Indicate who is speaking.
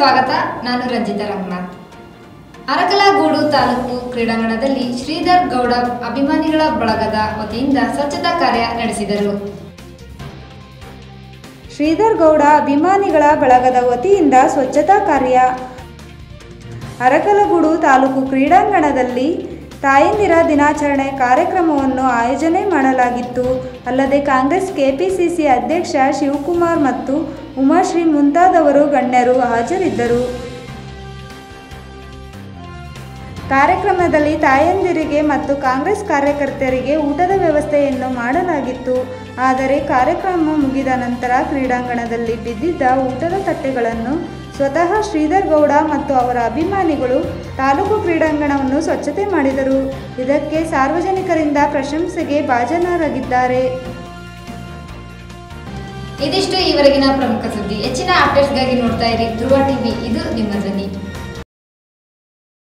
Speaker 1: ಸ್ವಾಗತ ನಾನು ರಂಜಿತಾ ರಂಗನಾಥ್ ಅರಕಲಗೂಡು ತಾಲೂಕು ಕ್ರೀಡಾಂಗಣದಲ್ಲಿ ಶ್ರೀಧರ್ ಗೌಡ ಅಭಿಮಾನಿಗಳ ಬಳಗದ ವತಿಯಿಂದ ಸ್ವಚ್ಛತಾ ಕಾರ್ಯ ನಡೆಸಿದರು
Speaker 2: ಶ್ರೀಧರ್ ಗೌಡ ಅಭಿಮಾನಿಗಳ ಬಳಗದ ವತಿಯಿಂದ ಸ್ವಚ್ಛತಾ ಕಾರ್ಯ ಅರಕಲಗೂಡು ತಾಲೂಕು ಕ್ರೀಡಾಂಗಣದಲ್ಲಿ ತಾಯಂದಿರ ದಿನಾಚರಣೆ ಕಾರ್ಯಕ್ರಮವನ್ನು ಆಯೋಜನೆ ಮಾಡಲಾಗಿತ್ತು ಅಲ್ಲದೆ ಕಾಂಗ್ರೆಸ್ ಕೆಪಿಸಿಸಿ ಅಧ್ಯಕ್ಷ ಶಿವಕುಮಾರ್ ಮತ್ತು ಉಮಾಶ್ರೀ ಮುಂತಾದವರು ಗಣ್ಯರು ಹಾಜರಿದ್ದರು ಕಾರ್ಯಕ್ರಮದಲ್ಲಿ ತಾಯಂದಿರಿಗೆ ಮತ್ತು ಕಾಂಗ್ರೆಸ್ ಕಾರ್ಯಕರ್ತರಿಗೆ ಊಟದ ವ್ಯವಸ್ಥೆಯನ್ನು ಮಾಡಲಾಗಿತ್ತು ಆದರೆ ಕಾರ್ಯಕ್ರಮ ಮುಗಿದ ನಂತರ ಕ್ರೀಡಾಂಗಣದಲ್ಲಿ ಬಿದ್ದಿದ್ದ ಊಟದ ತಟ್ಟೆಗಳನ್ನು ಸ್ವತಃ ಶ್ರೀಧರ್ ಗೌಡ ಮತ್ತು ಅವರ ಅಭಿಮಾನಿಗಳು ತಾಲೂಕು ಕ್ರೀಡಾಂಗಣವನ್ನು ಸ್ವಚ್ಛತೆ ಮಾಡಿದರು ಇದಕ್ಕೆ ಸಾರ್ವಜನಿಕರಿಂದ ಪ್ರಶಂಸೆಗೆ ಭಾಜನರಾಗಿದ್ದಾರೆ
Speaker 1: ಇದಿಷ್ಟು ಈವರೆಗಿನ ಪ್ರಮುಖ ಸುದ್ದಿ ಹೆಚ್ಚಿನ ಅಪ್ಡೇಟ್ಸ್ಗಾಗಿ ನೋಡ್ತಾ ಇರಿ ಧ್ರುವ ಟಿವಿ ಇದು ನಿಮ್ಮ ಧ್ವನಿ